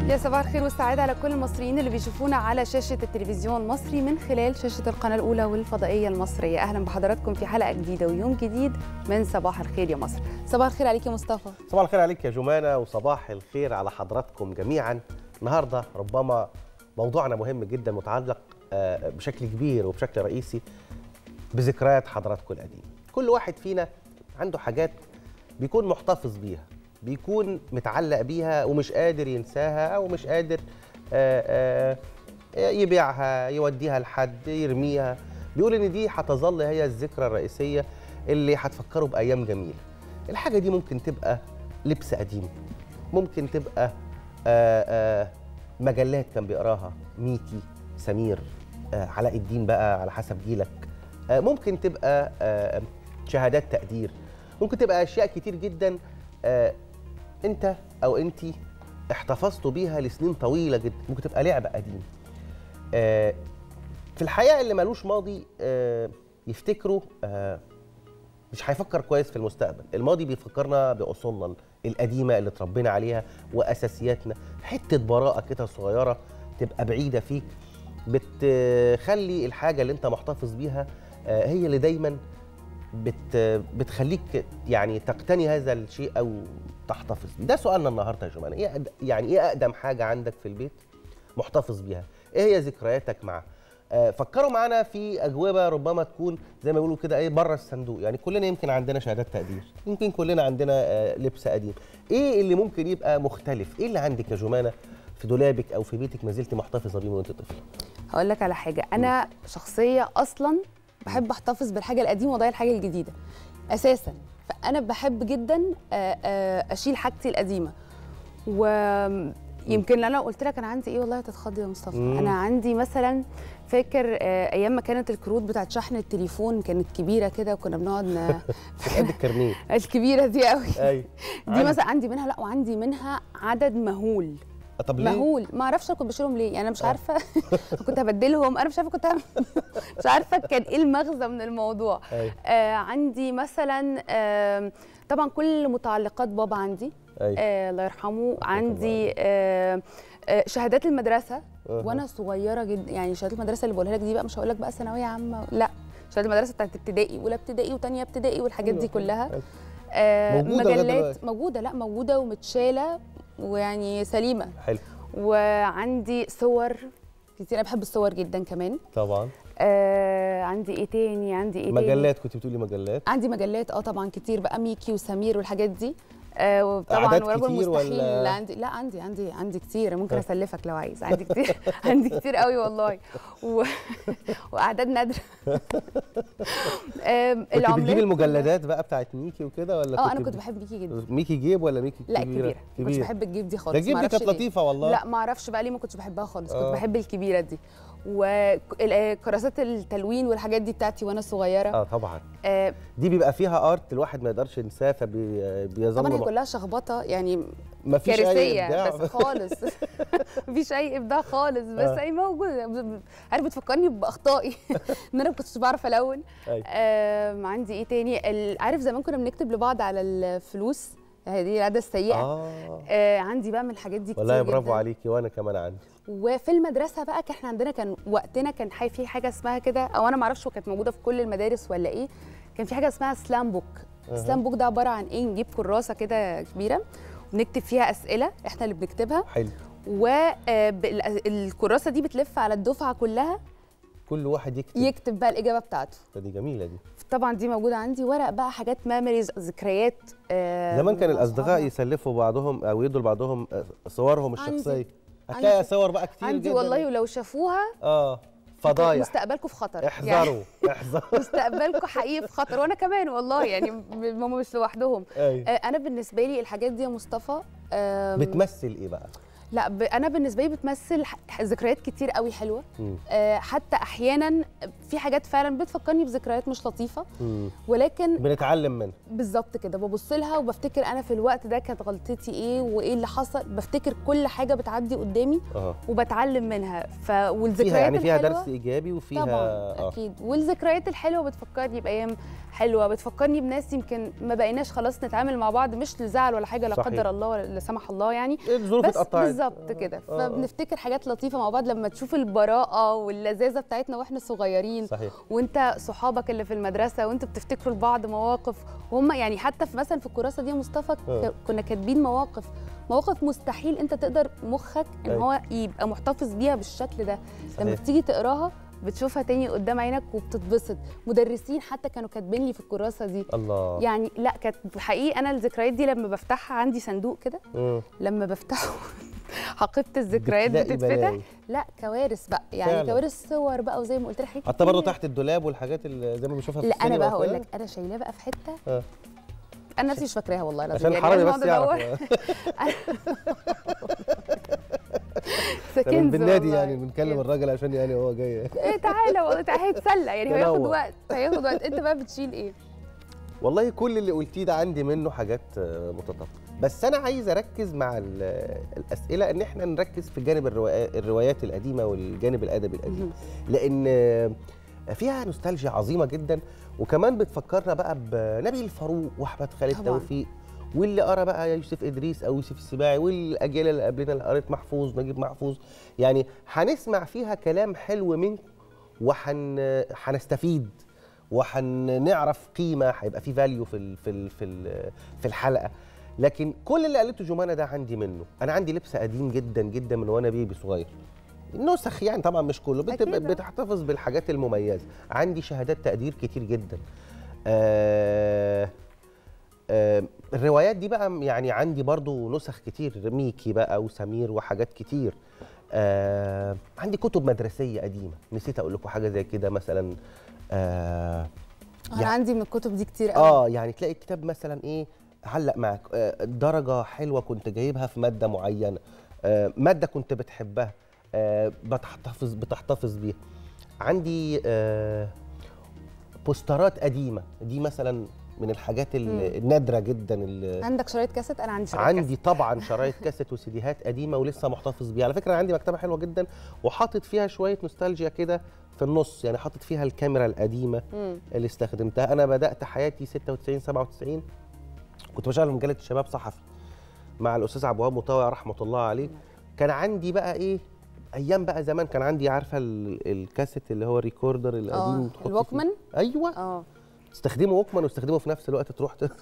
يا صباح الخير والسعادة على كل المصريين اللي بيشوفونا على شاشة التلفزيون المصري من خلال شاشة القناة الأولى والفضائية المصرية أهلا بحضراتكم في حلقة جديدة ويوم جديد من صباح الخير يا مصر صباح الخير عليك يا مصطفى صباح الخير عليك يا جمانة وصباح الخير على حضراتكم جميعا النهاردة ربما موضوعنا مهم جدا متعلق آه، بشكل كبير وبشكل رئيسي بذكريات حضراتكم القديمة كل واحد فينا عنده حاجات بيكون محتفظ بيها بيكون متعلق بيها ومش قادر ينساها أو مش قادر آه، آه، يبيعها يوديها لحد يرميها بيقول إن دي هتظل هي الذكرى الرئيسية اللي هتفكره بأيام جميلة الحاجة دي ممكن تبقى لبس قديم ممكن تبقى آه، آه، مجلات كان بيقراها ميكي سمير آه، علاء الدين بقى على حسب جيلك آه، ممكن تبقى آه، شهادات تقدير ممكن تبقى اشياء كتير جدا آه، انت او انت احتفظتوا بيها لسنين طويله جدا ممكن تبقى لعبه قديمه آه، في الحقيقه اللي ملوش ماضي آه، يفتكروا آه، مش هيفكر كويس في المستقبل الماضي بيفكرنا باصولنا القديمه اللي اتربينا عليها واساسياتنا حته براءه كده صغيره تبقى بعيده فيك بتخلي الحاجه اللي انت محتفظ بيها آه، هي اللي دايما بت بتخليك يعني تقتني هذا الشيء او تحتفظ بيه ده سؤالنا النهارده يا جماعه ايه أد- يعني ايه اقدم حاجه عندك في البيت محتفظ بيها ايه هي ذكرياتك معها آه، فكروا معانا في اجوبه ربما تكون زي ما بيقولوا كده ايه بره الصندوق يعني كلنا يمكن عندنا شهادات تقدير يمكن كلنا عندنا آه، لبس قديم ايه اللي ممكن يبقى مختلف ايه اللي عندك يا جمانه في دولابك او في بيتك ما زلت محتفظه بيه وانت طفل هقول لك على حاجة أنا شخصية أصلا بحب أحتفظ بالحاجة القديمة وأضيع الحاجة الجديدة أساسا فأنا بحب جدا آه، آه، أشيل حاجتي القديمة ويمكن انا قلت لك انا عندي ايه والله هتتخض يا مصطفى مم. انا عندي مثلا فاكر آه، ايام ما كانت الكروت بتاعت شحن التليفون كانت كبيره كده وكنا بنقعد ن- في قد الكارنيه الكبيره دي قوي ايوه دي مثلا عندي منها لا وعندي منها عدد مهول طب ليه مهول ما اعرفش انا كنت بشيلهم ليه يعني انا مش آه. عارفه كنت هبدلهم انا مش عارفه كنت هعمل مش عارفه كان ايه المغزى من الموضوع ايوه آه عندي مثلا آه طبعا كل متعلقات بابا عندي ايوه آه الله يرحمه عندي آه آه شهادات المدرسه أها. وانا صغيره جدا يعني شهادات المدرسه اللي بقولها لك دي بقى مش هقول لك بقى ثانويه عامه لا شهادات المدرسه بتاعت ابتدائي اولى ابتدائي وثانيه ابتدائي والحاجات دي أيوة، كلها أيوة. آه موجودة لغاية مجلات دلوقتي. موجوده لا موجوده ومتشاله ويعني سليمه حلو وعندي صور كتير انا بحب الصور جدا كمان طبعا آه عندي ايه تاني عندي ايه تاني مجلات كنت بتقولي مجلات عندي مجلات اه طبعا كتير بقى ميكي وسمير والحاجات دي آه وطبعا أعداد ورجل كتير مستحيل ولا؟ لا عندي لا عندي عندي عندي كتير ممكن آه. اسلفك لو عايز عندي كتير عندي كتير قوي والله و... واعداد نادره آم، كنت بتجيب العملات المجلدات بقى بتاعت ميكي وكده ولا اه انا بت- كنت بحب ميكي جدا ميكي جيب ولا ميكي لا كبيرة؟ الكبيره ما كنتش بحب الجيب دي خالص ده الجيب دي معرفش كانت ليه. لطيفه والله لا ما اعرفش بقى ليه ما كنتش بحبها خالص كنت آه. بحب الكبيره دي وكراسات التلوين والحاجات دي بتاعتي وانا صغيره اه طبعا آه دي بيبقى فيها ارت الواحد ما يقدرش ينساه فبيظل طبعا هي م- كلها شخبطه يعني ما فيش اي كارثيه ابداع بس خالص مفيش اي ابداع خالص بس آه. هي موجوده ب- ب- عارف بتفكرني باخطائي ان انا ما كنتش بعرف الون أيوة. آم، عندي ايه تاني ال- عارف زمان كنا بنكتب لبعض على الفلوس هي دي العاده السيئه اه آه عندي بقى من الحاجات دي والله كتير برافو جدا. عليكي وانا كمان عندي وفي المدرسه بقى كان احنا عندنا كان وقتنا كان حي في حاجه اسمها كده او انا ما اعرفش كانت موجوده في كل المدارس ولا ايه كان في حاجه اسمها سلام بوك أها. السلام بوك ده عباره عن ايه نجيب كراسه كده كبيره ونكتب فيها اسئله احنا اللي بنكتبها حلو والكراسه دي بتلف على الدفعه كلها كل واحد يكتب يكتب بقى الاجابه بتاعته دي جميله دي طبعا دي موجوده عندي ورق بقى حاجات ميموريز ذكريات آه، زمان كان مع الاصدقاء أصحابنا. يسلفوا بعضهم او يدوا لبعضهم آه، صورهم عندي- الشخصيه هتلاقي عندي- صور بقى كتير عندي جدا والله ولو شافوها اه فضايح مستقبلكم في خطر يعني احذروا احذروا مستقبلكم حقيقي في خطر وانا كمان والله يعني هم مش لوحدهم أيوة. آه، انا بالنسبه لي الحاجات دي يا مصطفى آم، بتمثل ايه بقى لا ب... انا بالنسبه لي بتمثل ح- ذكريات كتير قوي حلوه مم. آه، حتى احيانا في حاجات فعلا بتفكرني بذكريات مش لطيفه مم. ولكن بنتعلم منها بالظبط كده ببص لها وبفتكر انا في الوقت ده كانت غلطتي ايه وايه اللي حصل بفتكر كل حاجه بتعدي قدامي اه وبتعلم منها ف والذكريات فيها يعني فيها الحلوة درس ايجابي وفيها طبعا اه اكيد والذكريات الحلوه بتفكرني بايام حلوه بتفكرني بناس يمكن ما بقيناش خلاص نتعامل مع بعض مش لزعل ولا حاجه لا صحيح. قدر الله ولا لا سمح الله يعني الظروف بس اتقطعت بالظبط كده آه، آه. فبنفتكر حاجات لطيفه مع بعض لما تشوف البراءه واللذاذه بتاعتنا واحنا صغيرين صحيح وانت صحابك اللي في المدرسه وانتوا بتفتكروا لبعض مواقف وهم يعني حتى في مثلا في الكراسه دي يا مصطفى آه. ك- كنا كاتبين مواقف مواقف مستحيل انت تقدر مخك ان أيوة. هو يبقى محتفظ بيها بالشكل ده لما صحيح بتيجي تقراها بتشوفها تاني قدام عينك وبتتبسط مدرسين حتى كانوا كاتبين لي في الكراسه دي الله يعني لا كانت حقيقي انا الذكريات دي لما بفتحها عندي صندوق كده مم. لما بفتحه حقيبه الذكريات بتلاقي بتتفتح بلاوي. لا كوارث بقى يعني فعلا. كوارث صور بقى وزي ما قلت لك حاجات حتى برضه كتير. تحت الدولاب والحاجات اللي زي ما بنشوفها في لا انا السينما بقى هقول وكده. لك انا شايلاه بقى في حته آه. انا نفسي مش فاكراها والله العظيم عشان يعني حرامي لازم بس أقعد يعرف ده ده من كنز بالنادي والله. يعني بنكلم الراجل عشان يعني هو جاي ايه تعالى والله تعالى هيتسلى يعني هياخد تنوع. وقت هياخد وقت انت بقى بتشيل ايه والله كل اللي قلتيه ده عندي منه حاجات آه، متطابقه بس انا عايز اركز مع ال- الاسئله ان احنا نركز في جانب الروايات, الروايات القديمه والجانب الادبي القديم لان آه، فيها نوستالجيا عظيمه جدا وكمان بتفكرنا بقى بنبيل الفاروق واحمد خالد طبعاً. توفيق واللي قرا بقى يوسف ادريس او يوسف السباعي والاجيال اللي قبلنا اللي قريت محفوظ نجيب محفوظ يعني هنسمع فيها كلام حلو منكم وهنستفيد وهنعرف قيمه هيبقى في فاليو في ال في ال في ال في الحلقه لكن كل اللي قالته جمانه ده عندي منه انا عندي لبس قديم جدا جدا من وانا بيبي صغير نسخ يعني طبعا مش كله بت- أكيد. بتحتفظ بالحاجات المميزه عندي شهادات تقدير كتير جدا آه آه الروايات دي بقى يعني عندي برضو نسخ كتير ميكي بقى وسمير وحاجات كتير آه عندي كتب مدرسيه قديمه نسيت اقول لكم حاجه زي كده مثلا آه انا يعني- عندي من الكتب دي كتير قوي اه يعني تلاقي الكتاب مثلا ايه علق معك آه درجه حلوه كنت جايبها في ماده معينه آه ماده كنت بتحبها آه بتحتفظ بتحتفظ بيها عندي آه بوسترات قديمه دي مثلا من الحاجات ال- مم. النادره جدا اللي عندك شرايط كاسيت انا عندي شرايط عندي طبعا شرايط كاسيت وسيديهات قديمه ولسه محتفظ بيها على فكره أنا عندي مكتبه حلوه جدا وحاطط فيها شويه نوستالجيا كده في النص يعني حاطط فيها الكاميرا القديمه مم. اللي استخدمتها انا بدات حياتي 96 97 كنت بشتغل في مجله الشباب صحفي مع الاستاذ عبد الوهاب مطاوع رحمه الله عليه كان عندي بقى ايه ايام بقى زمان كان عندي عارفه ال- الكاسيت اللي هو الريكوردر القديم اه تحط فيه- الوكمان ايوه اه تستخدمه ووكمان وتستخدمه في نفس الوقت تروح ت...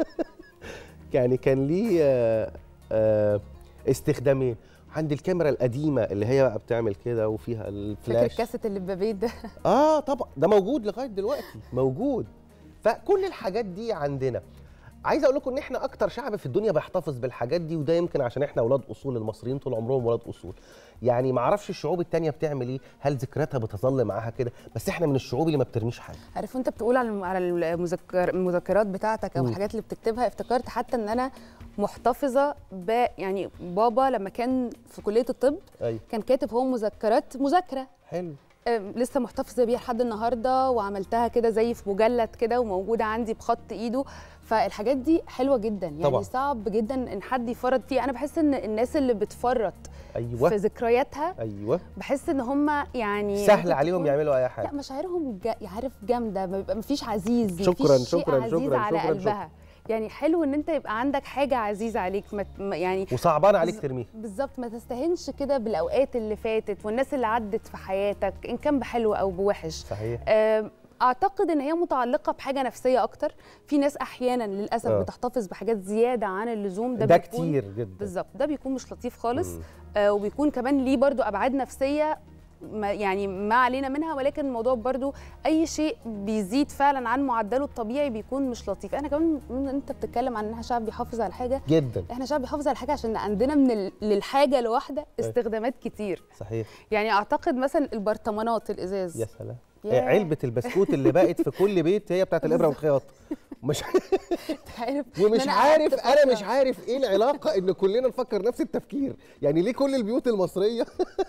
يعني كان ليه آه، آه، استخدامين عندي الكاميرا القديمه اللي هي بقى بتعمل كده وفيها فاكر الفلاش الكاسيت اللي ببابيت ده اه طبعا ده موجود لغايه دلوقتي موجود فكل الحاجات دي عندنا عايز اقول لكم ان احنا اكتر شعب في الدنيا بيحتفظ بالحاجات دي وده يمكن عشان احنا اولاد اصول المصريين طول عمرهم ولاد اصول يعني ما اعرفش الشعوب التانية بتعمل ايه هل ذكرياتها بتظل معاها كده بس احنا من الشعوب اللي ما بترميش حاجه عارف وانت بتقول على على المذكر المذكرات بتاعتك او مم. الحاجات اللي بتكتبها افتكرت حتى ان انا محتفظه ب يعني بابا لما كان في كليه الطب ايوه كان كاتب هو مذكرات مذاكره حلو أم، لسه محتفظه بيها لحد النهارده وعملتها كده زي في مجلد كده وموجوده عندي بخط ايده فالحاجات دي حلوه جدا يعني طبعاً. صعب جدا ان حد يفرط فيها انا بحس ان الناس اللي بتفرط في ايوه ذكرياتها ايوه بحس ان هم يعني سهل ممكن عليهم تكون- يعملوا اي لا حاجه مشاعرهم جا... عارف جامده ما بيبقى مفيش عزيز شكراً، مفيش شيء شكراً، عزيز شكراً، على شكراً، قلبها يعني حلو ان انت يبقى عندك حاجه عزيزه عليك ما... ما- يعني وصعبان عليك بز- ترميها بالظبط ما تستهنش كده بالاوقات اللي فاتت والناس اللي عدت في حياتك ان كان بحلو او بوحش صحيح آم، اعتقد ان هي متعلقه بحاجه نفسيه اكتر في ناس احيانا للاسف آه. بتحتفظ بحاجات زياده عن اللزوم ده, ده بيكون- كتير جدا بالظبط ده بيكون مش لطيف خالص مم. آه وبيكون كمان ليه برضو ابعاد نفسيه ما يعني ما علينا منها ولكن الموضوع برضو اي شيء بيزيد فعلا عن معدله الطبيعي بيكون مش لطيف احنا كمان من انت بتتكلم عن ان احنا شعب بيحافظ على حاجه جدا احنا شعب بيحافظ على حاجه عشان عندنا من ال... للحاجه الواحده استخدامات كتير صحيح يعني اعتقد مثلا البرطمانات الازاز يا سلام ياه. علبه البسكوت اللي بقت في كل بيت هي بتاعت الابره والخياط مش عارف ومش إن أنا عارف قعدت انا مش فترة- عارف ايه العلاقه ان كلنا نفكر نفس التفكير يعني ليه كل البيوت المصريه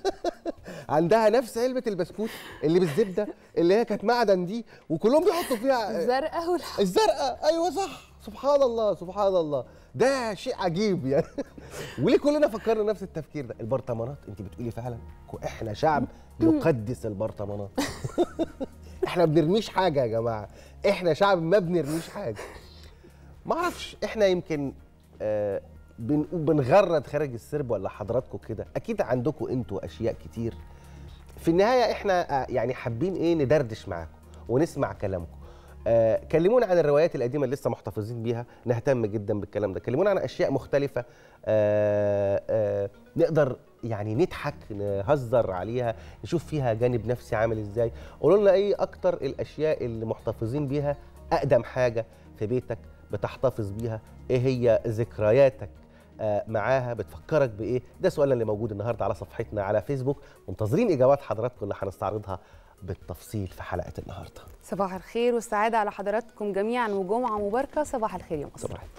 عندها نفس علبه البسكوت اللي بالزبده اللي هي كانت معدن دي وكلهم بيحطوا فيها الزرقاء والح... الزرقاء ايوه صح سبحان الله سبحان الله ده شيء عجيب يعني وليه كلنا فكرنا نفس التفكير ده البرطمانات انت بتقولي فعلا كو- احنا شعب يقدس البرطمانات احنا ما بنرميش حاجه يا جماعه احنا شعب ما بنرميش حاجه ما اعرفش احنا يمكن آه، بن- بنغرد خارج السرب ولا حضراتكم كده اكيد عندكم انتوا اشياء كتير في النهايه احنا آه، يعني حابين ايه ندردش معاكم ونسمع كلامكم آه كلمونا عن الروايات القديمه اللي لسه محتفظين بيها نهتم جدا بالكلام ده كلمونا عن اشياء مختلفه آه آه نقدر يعني نضحك نهزر عليها نشوف فيها جانب نفسي عامل ازاي قولوا لنا ايه اكتر الاشياء اللي محتفظين بيها اقدم حاجه في بيتك بتحتفظ بيها ايه هي ذكرياتك آه، معاها بتفكرك بايه ده سؤالنا اللي موجود النهارده على صفحتنا على فيسبوك منتظرين اجابات حضراتكم اللي هنستعرضها بالتفصيل في حلقه النهارده صباح الخير والسعادة على حضراتكم جميعا وجمعة مباركة صباح الخير يا مصر صباح الفل